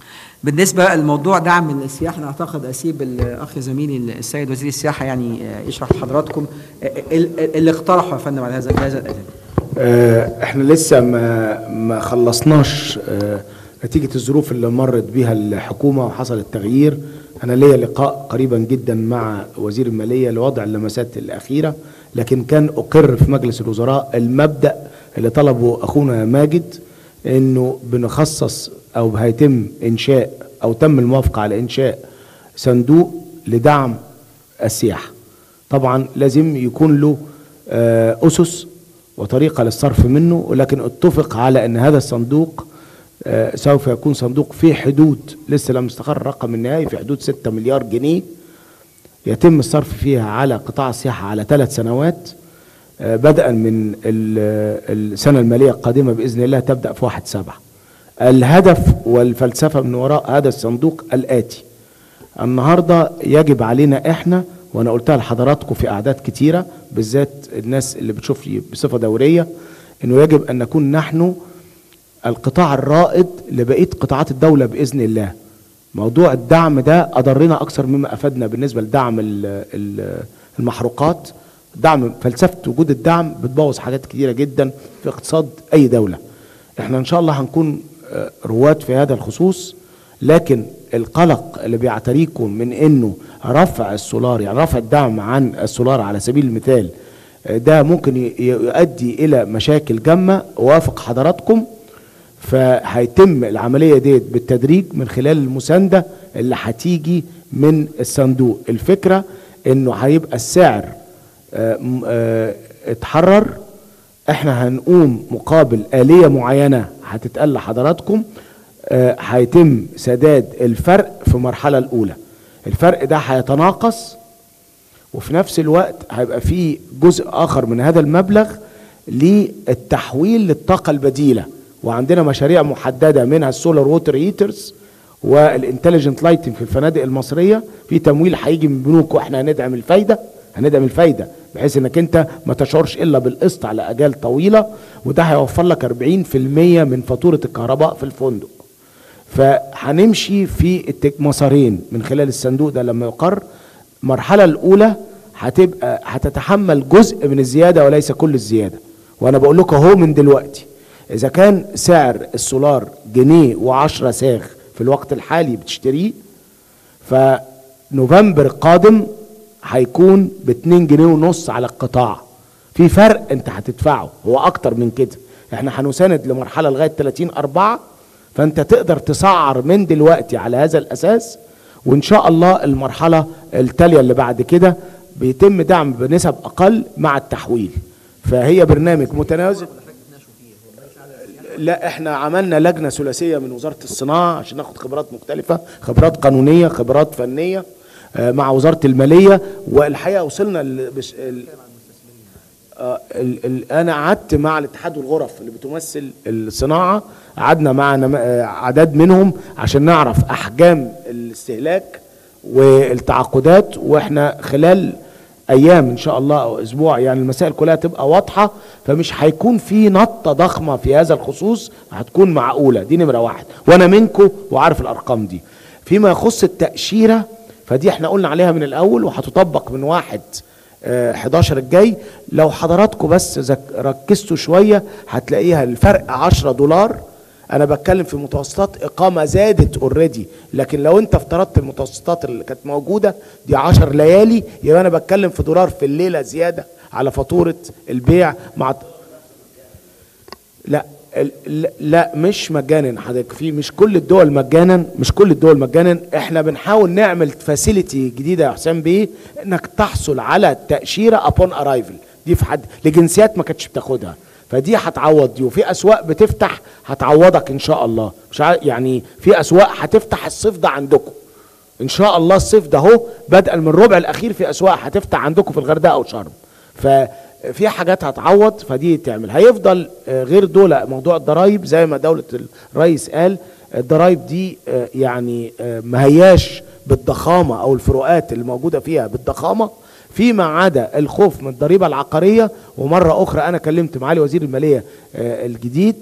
بالنسبة لموضوع دعم السياحة أنا أعتقد أسيب الأخ زميلي السيد وزير السياحة يعني آه، يشرح لحضراتكم آه، ال- اللي اقترحوا يا فندم على هذا هذا الأداء آه، احنا لسه ما ما خلصناش آه، نتيجة الظروف اللي مرت بيها الحكومة وحصل التغيير أنا ليا لقاء قريبا جدا مع وزير المالية لوضع اللمسات الأخيرة لكن كان أقر في مجلس الوزراء المبدأ اللي طلبه أخونا ماجد إنه بنخصص أو هيتم إنشاء أو تم الموافقة على إنشاء صندوق لدعم السياحة طبعا لازم يكون له آه، أسس وطريقة للصرف منه ولكن اتفق على أن هذا الصندوق آه، سوف يكون صندوق في حدود لسه لم يستقر الرقم النهائي في حدود 6 مليار جنيه يتم الصرف فيها على قطاع السياحة على ثلاث سنوات آه، بدءا من ال- السنة المالية القادمة بإذن الله تبدأ في واحد سبعة الهدف والفلسفة من وراء هذا الصندوق الآتي النهاردة يجب علينا احنا وانا قلتها لحضراتكم في اعداد كتيرة بالذات الناس اللي بتشوفني بصفة دورية انه يجب ان نكون نحن القطاع الرائد لبقية قطاعات الدولة بإذن الله موضوع الدعم ده أضرنا أكثر مما أفادنا بالنسبة لدعم ال- ال- المحروقات دعم فلسفة وجود الدعم بتبوظ حاجات كتيرة جدا في اقتصاد أي دولة احنا إن شاء الله هنكون آه، رواد في هذا الخصوص لكن القلق اللي بيعتريكم من انه رفع السولار يعني رفع الدعم عن السولار على سبيل المثال آه، ده ممكن ي- يؤدي الى مشاكل جامه اوافق حضراتكم فهيتم العمليه ديت بالتدريج من خلال المسانده اللي هتيجي من الصندوق الفكره انه هيبقى السعر آه، م- آه، اتحرر احنا هنقوم مقابل آلية معينة هتتقال لحضراتكم آه، هيتم سداد الفرق في المرحلة الأولى الفرق ده هيتناقص وفي نفس الوقت هيبقى في جزء آخر من هذا المبلغ للتحويل للطاقة البديلة وعندنا مشاريع محددة منها السولار ووتر هيترز والانتليجنت لايتنج في الفنادق المصرية في تمويل هيجي من بنوك واحنا هندعم الفايدة هندعم الفايدة بحيث انك انت ما تشعرش الا بالقسط على اجال طويلة وده هيوفر لك 40% من فاتورة الكهرباء في الفندق فهنمشي في التك- مسارين من خلال الصندوق ده لما يقر المرحلة الأولى هتبقى هتتحمل جزء من الزيادة وليس كل الزيادة وأنا بقول لكم أهو من دلوقتي إذا كان سعر السولار جنيه وعشرة ساغ في الوقت الحالي بتشتريه فنوفمبر القادم هيكون ب 2 جنيه ونص على القطاع في فرق انت هتدفعه هو اكتر من كده احنا هنساند لمرحله لغايه 30 4 فانت تقدر تسعر من دلوقتي على هذا الاساس وان شاء الله المرحله التاليه اللي بعد كده بيتم دعم بنسب اقل مع التحويل فهي برنامج متنازل لا احنا عملنا لجنه ثلاثيه من وزاره الصناعه عشان ناخد خبرات مختلفه خبرات قانونيه خبرات فنيه آه، مع وزاره الماليه والحقيقه وصلنا ل- بش- ال- آه، ال- ال- انا قعدت مع الاتحاد والغرف اللي بتمثل الصناعه قعدنا مع نم- آه، عدد منهم عشان نعرف احجام الاستهلاك والتعاقدات واحنا خلال ايام ان شاء الله او اسبوع يعني المسائل كلها تبقى واضحه فمش هيكون في نطه ضخمه في هذا الخصوص هتكون معقوله دي نمره واحد وانا منكم وعارف الارقام دي فيما يخص التاشيره فدي احنا قلنا عليها من الاول وهتطبق من واحد آه، 11 الجاي لو حضراتكم بس ذك- ركزتوا شويه هتلاقيها الفرق 10 دولار انا بتكلم في متوسطات اقامه زادت اوريدي لكن لو انت افترضت المتوسطات اللي كانت موجوده دي 10 ليالي يبقى انا بتكلم في دولار في الليله زياده على فاتوره البيع مع لا ال- لا- لا مش مجانا حضرتك في مش كل الدول مجانا مش كل الدول مجانا احنا بنحاول نعمل فاسيلتي جديده يا حسام بيه انك تحصل على تاشيره ابون ارايفل دي في حد لجنسيات ما كانتش بتاخدها فدي هتعوض دي وفي اسواق بتفتح هتعوضك ان شاء الله مش عارف- يعني في اسواق هتفتح الصيف ده عندكم ان شاء الله الصيف ده اهو بدءا من الربع الاخير في اسواق هتفتح عندكم في الغردقه وشرم ففي حاجات هتعوض فدي تعمل هيفضل آه، غير دول موضوع الضرايب زي ما دوله الرئيس قال الضرايب دي آه، يعني آه، ما هياش بالضخامه او الفروقات اللي موجوده فيها بالضخامه فيما عدا الخوف من الضريبه العقاريه ومره اخرى انا كلمت معالي وزير الماليه آه، الجديد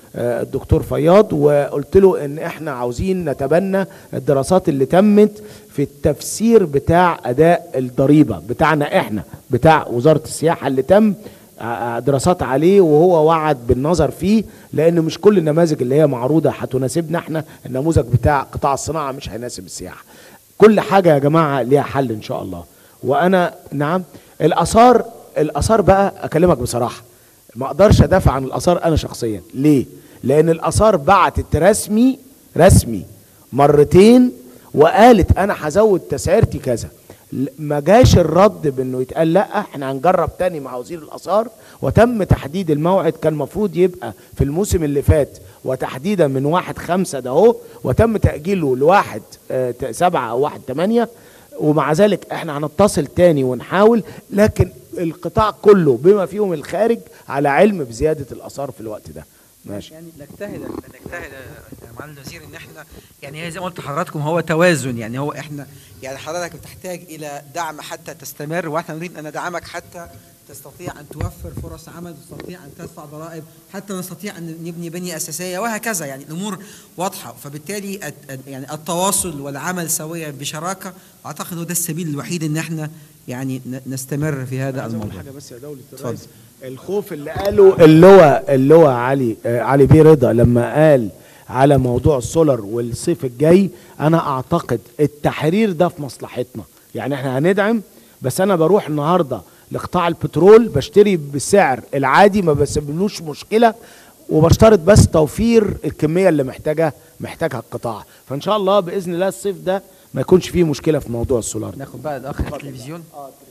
آه، الدكتور فياض وقلت له ان احنا عاوزين نتبنى الدراسات اللي تمت في التفسير بتاع اداء الضريبه بتاعنا احنا بتاع وزاره السياحه اللي تم ع- دراسات عليه وهو وعد بالنظر فيه لان مش كل النماذج اللي هي معروضه هتناسبنا احنا النموذج بتاع قطاع الصناعه مش هيناسب السياحه كل حاجه يا جماعه ليها حل ان شاء الله وانا نعم الاثار الاثار بقى اكلمك بصراحه ما اقدرش ادافع عن الاثار انا شخصيا ليه لان الاثار بعتت رسمي رسمي مرتين وقالت انا هزود تسعيرتي كذا ل- ما جاش الرد بانه يتقال لا احنا هنجرب تاني مع وزير الاثار وتم تحديد الموعد كان المفروض يبقى في الموسم اللي فات وتحديدا من واحد خمسة ده اهو وتم تأجيله لواحد آه، ت- سبعة او واحد تمانية ومع ذلك احنا هنتصل تاني ونحاول لكن القطاع كله بما فيهم الخارج على علم بزيادة الآثار في الوقت ده ماشي يعني نجتهد نجتهد يا معالي الوزير ان احنا يعني هي زي ما قلت لحضراتكم هو توازن يعني هو احنا يعني حضرتك بتحتاج الى دعم حتى تستمر واحنا نريد ان ندعمك حتى تستطيع ان توفر فرص عمل تستطيع ان تدفع ضرائب حتى نستطيع ان نبني بنيه اساسيه وهكذا يعني الامور واضحه فبالتالي الت- يعني التواصل والعمل سويا بشراكه اعتقد هو ده السبيل الوحيد ان احنا يعني ن- نستمر في هذا عايز أقول الموضوع حاجه بس يا دوله اتفضل. الرئيس الخوف اللي قاله اللواء اللواء علي آه علي بيه رضا لما قال على موضوع السولر والصيف الجاي انا اعتقد التحرير ده في مصلحتنا يعني احنا هندعم بس انا بروح النهارده لقطاع البترول بشتري بالسعر العادي ما بسببلوش مشكله وبشترط بس توفير الكميه اللي محتاجها محتاجها القطاع فان شاء الله باذن الله الصيف ده ما يكونش فيه مشكله في موضوع السولار ده. ناخد بقى الاخ التلفزيون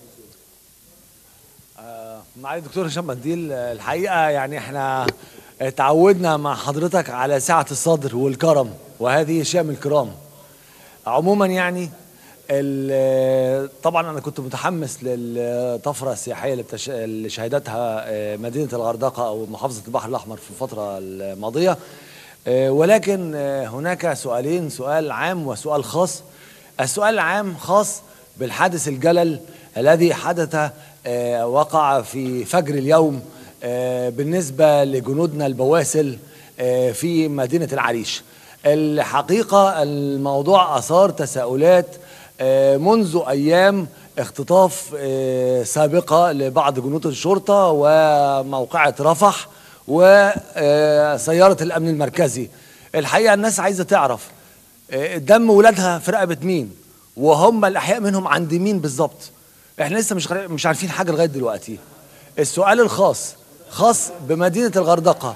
معالي الدكتور هشام منديل آه، الحقيقه يعني احنا تعودنا مع حضرتك على سعه الصدر والكرم وهذه شام الكرام عموما يعني ال- طبعا انا كنت متحمس للطفره السياحيه اللي, بتش... اللي شهدتها آه، مدينه الغردقه او محافظه البحر الاحمر في الفتره الماضيه آه، ولكن آه، هناك سؤالين سؤال عام وسؤال خاص السؤال العام خاص بالحادث الجلل الذي حدث آه، وقع في فجر اليوم آه، بالنسبه لجنودنا البواسل آه، في مدينه العريش الحقيقه الموضوع اثار تساؤلات آه، منذ ايام اختطاف آه، سابقه لبعض جنود الشرطه وموقعه رفح وسياره الامن المركزي الحقيقه الناس عايزه تعرف آه، دم ولادها في رقبه مين وهم الاحياء منهم عند مين بالظبط احنا لسه مش غر- مش عارفين حاجه لغايه دلوقتي السؤال الخاص خاص بمدينه الغردقه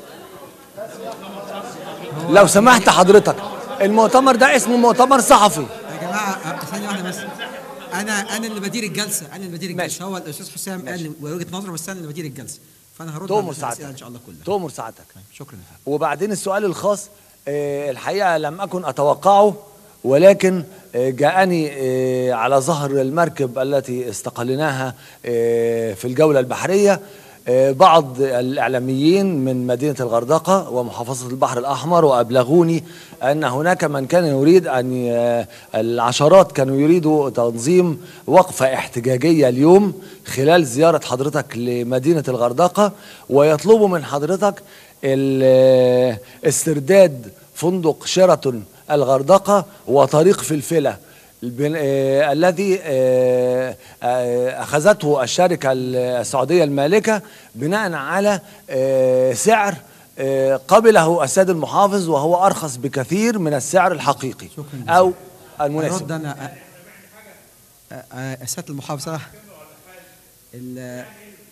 لو سمحت حضرتك المؤتمر ده اسمه مؤتمر صحفي يا جماعه أه، ثانيه واحده بس انا انا اللي بدير الجلسه انا اللي بدير ماشي. الجلسه هو الاستاذ حسام قال وجهه نظره بس انا اللي بدير الجلسه فانا هرد تؤمر على الأسئلة سعادتك ان شاء الله كلها تؤمر سعادتك شكرا يا فندم. وبعدين السؤال الخاص آه، الحقيقة لم أكن أتوقعه ولكن آه، جاءني آه، على ظهر المركب التي استقلناها آه، في الجولة البحرية آه، بعض الإعلاميين من مدينة الغردقة ومحافظة البحر الأحمر وأبلغوني أن هناك من كان يريد أن ي- العشرات كانوا يريدوا تنظيم وقفة احتجاجية اليوم خلال زيارة حضرتك لمدينة الغردقة ويطلبوا من حضرتك ال- استرداد فندق شيراتون الغردقة وطريق فلفلة البن- آه، الذي آه، آه، أخذته الشركة السعودية المالكة بناء على آه، سعر آه، قبله السيد المحافظ وهو أرخص بكثير من السعر الحقيقي شكراً أو ارد المناسب انا أ- أ- أ- سياده المحافظه ال-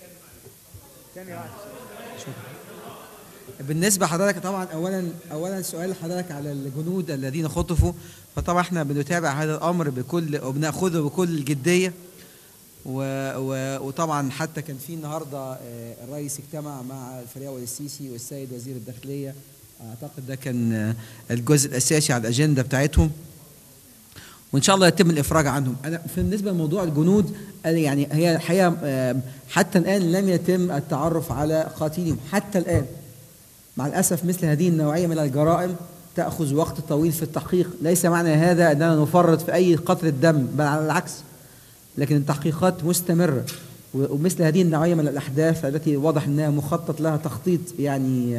شكراً. بالنسبه حضرتك طبعا اولا اولا سؤال حضرتك على الجنود الذين خطفوا فطبعا احنا بنتابع هذا الامر بكل وبناخذه بكل جديه و و وطبعا حتى كان في النهارده آه، الرئيس اجتمع مع الفريق السيسي والسيد وزير الداخليه اعتقد ده كان آه، الجزء الاساسي على الاجنده بتاعتهم وان شاء الله يتم الافراج عنهم انا في بالنسبه لموضوع الجنود أنا يعني هي الحقيقه آم، حتى الان لم يتم التعرف على قاتلهم حتى الان مع الاسف مثل هذه النوعيه من الجرائم تاخذ وقت طويل في التحقيق ليس معنى هذا اننا نفرط في اي قطره دم بل على العكس لكن التحقيقات مستمره و- ومثل هذه النوعيه من الاحداث التي واضح انها مخطط لها تخطيط يعني آه،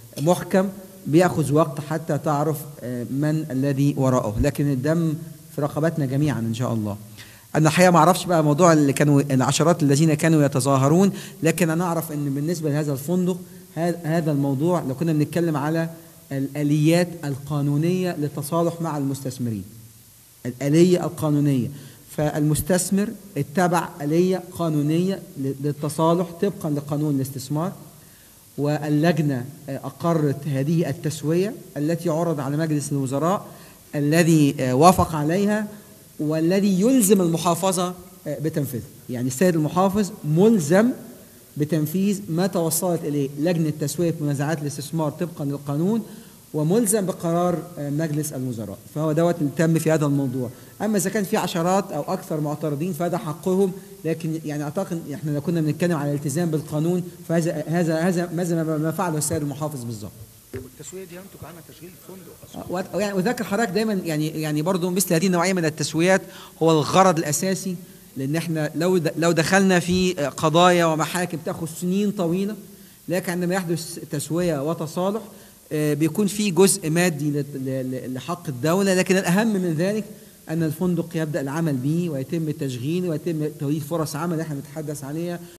محكم بياخذ وقت حتى تعرف آه، من الذي وراءه لكن الدم في رقبتنا جميعا ان شاء الله انا الحقيقه ما اعرفش بقى موضوع اللي كانوا العشرات الذين كانوا يتظاهرون لكن انا اعرف ان بالنسبه لهذا الفندق هذا هذا الموضوع لو كنا بنتكلم على الاليات القانونيه للتصالح مع المستثمرين الآلية القانونية فالمستثمر اتبع آلية قانونية للتصالح طبقا لقانون الاستثمار واللجنة آه، أقرت هذه التسوية التي عرض على مجلس الوزراء الذي آه، وافق عليها والذي يلزم المحافظة آه، بتنفيذه يعني السيد المحافظ ملزم بتنفيذ ما توصلت إليه لجنة تسوية منازعات الاستثمار طبقا للقانون وملزم بقرار آه، مجلس الوزراء فهو دوت اللي تم في هذا الموضوع اما اذا كان في عشرات او اكثر معترضين فهذا حقهم لكن يعني اعتقد احنا لو كنا بنتكلم على الالتزام بالقانون فهذا هذا هذا ماذا ما- ما فعله السيد المحافظ بالظبط والتسويه دي ينتج عنها تشغيل الفندق وأت- يعني وذكر حضرتك دايما يعني يعني برضه مثل هذه النوعيه من التسويات هو الغرض الاساسي لان احنا لو د- لو دخلنا في قضايا ومحاكم تاخذ سنين طويله لكن عندما يحدث تسويه وتصالح آه، بيكون في جزء مادي لت- ل- ل- لحق الدوله لكن الاهم من ذلك ان الفندق يبدا العمل به ويتم التشغيل ويتم توليد فرص عمل احنا بنتحدث عليها